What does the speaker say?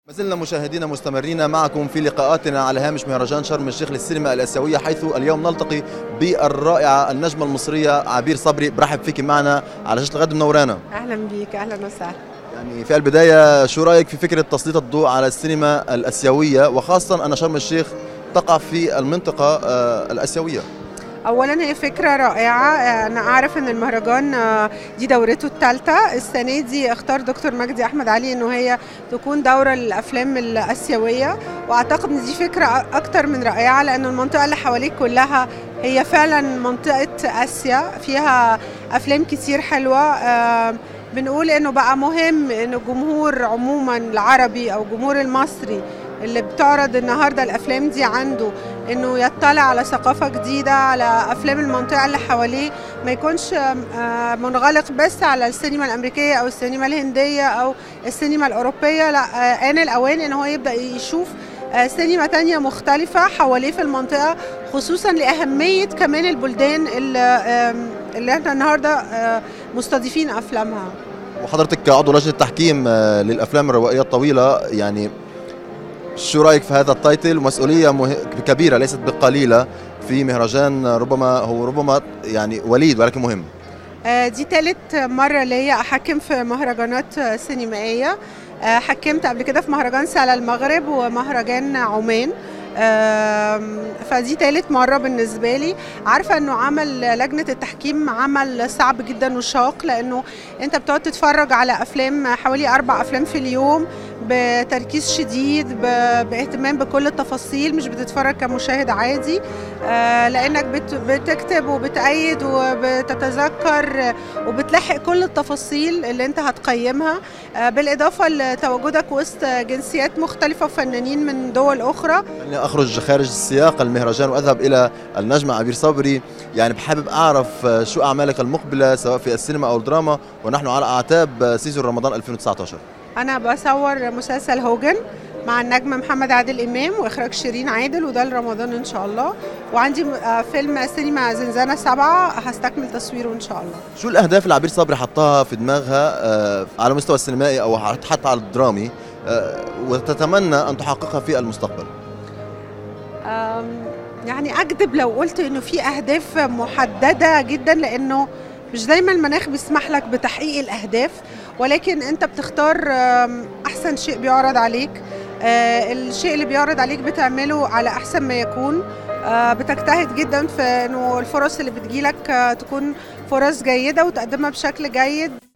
ما زلنا مشاهدينا مستمرين معكم في لقاءاتنا على هامش مهرجان شرم الشيخ للسينما الآسيوية حيث اليوم نلتقي بالرائعة النجمة المصرية عبير صبري برحب فيك معنا على شاشة الغد منورانا اهلا بيك اهلا وسهلا يعني في البداية شو رأيك في فكرة تسليط الضوء على السينما الآسيوية وخاصة أن شرم الشيخ تقع في المنطقة آه، الآسيوية اولا هي فكره رائعه انا اعرف ان المهرجان آه، دي دورته الثالثه السنه دي اختار دكتور مجدي احمد علي انه هي تكون دوره للافلام الاسيويه واعتقد ان دي فكره اكتر من رائعه لان المنطقه اللي حواليك كلها هي فعلا منطقه اسيا فيها افلام كتير حلوه آه، بنقول انه بقى مهم ان الجمهور عموما العربي او الجمهور المصري اللي بتعرض النهارده الافلام دي عنده انه يطلع على ثقافه جديده على افلام المنطقه اللي حواليه ما يكونش آه، منغلق بس على السينما الامريكيه او السينما الهنديه او السينما الاوروبيه لا آه، ان الاوان ان هو يبدا يشوف آه، سينما تانية مختلفة حواليه في المنطقة خصوصا لأهمية كمان البلدان اللي, آم، اللي احنا النهاردة آه، مستضيفين أفلامها وحضرتك عضو لجنة التحكيم آه، للأفلام الروائية الطويلة يعني شو رأيك في هذا التايتل مسؤولية مه... كبيرة ليست بقليلة في مهرجان ربما هو ربما يعني وليد ولكن مهم آه، دي تالت مرة ليا أحكم في مهرجانات آه، سينمائية آه، حكمت قبل كده في مهرجان سلا المغرب ومهرجان عمان آم، فدي تالت مرة بالنسبة لي عارفة انه عمل لجنة التحكيم عمل صعب جدا وشاق لانه انت بتقعد تتفرج على افلام حوالي اربع افلام في اليوم بتركيز شديد ب- باهتمام بكل التفاصيل مش بتتفرج كمشاهد عادي آه، لانك بت- بتكتب وبتأيد وبتتذكر وبتلحق كل التفاصيل اللي انت هتقيمها آه، بالاضافه لتواجدك وسط جنسيات مختلفه وفنانين من دول اخرى يعني أخرج خارج سياق المهرجان وأذهب إلى النجمة عبير صبري يعني بحابب أعرف آه، شو أعمالك المقبلة سواء في السينما أو الدراما ونحن على أعتاب آه، سيزون رمضان 2019 انا بصور مسلسل هوجن مع النجم محمد عادل امام واخراج شيرين عادل وده لرمضان ان شاء الله وعندي آه، فيلم سينما زنزانه سبعه هستكمل تصويره ان شاء الله شو الأهداف اللي عبير صبري حطها في دماغها آه، على المستوى السينمائي أو حتى على الدرامي آه، وتتمنى أن تحققها في المستقبل أم، يعني اكذب لو قلت انه في اهداف محدده جدا لانه مش دايما المناخ بيسمح لك بتحقيق الاهداف ولكن انت بتختار أم، احسن شيء بيعرض عليك آه، الشيء اللي بيعرض عليك بتعمله على احسن ما يكون آه، بتجتهد جدا في انه الفرص اللي بتجيلك آه، تكون فرص جيده وتقدمها بشكل جيد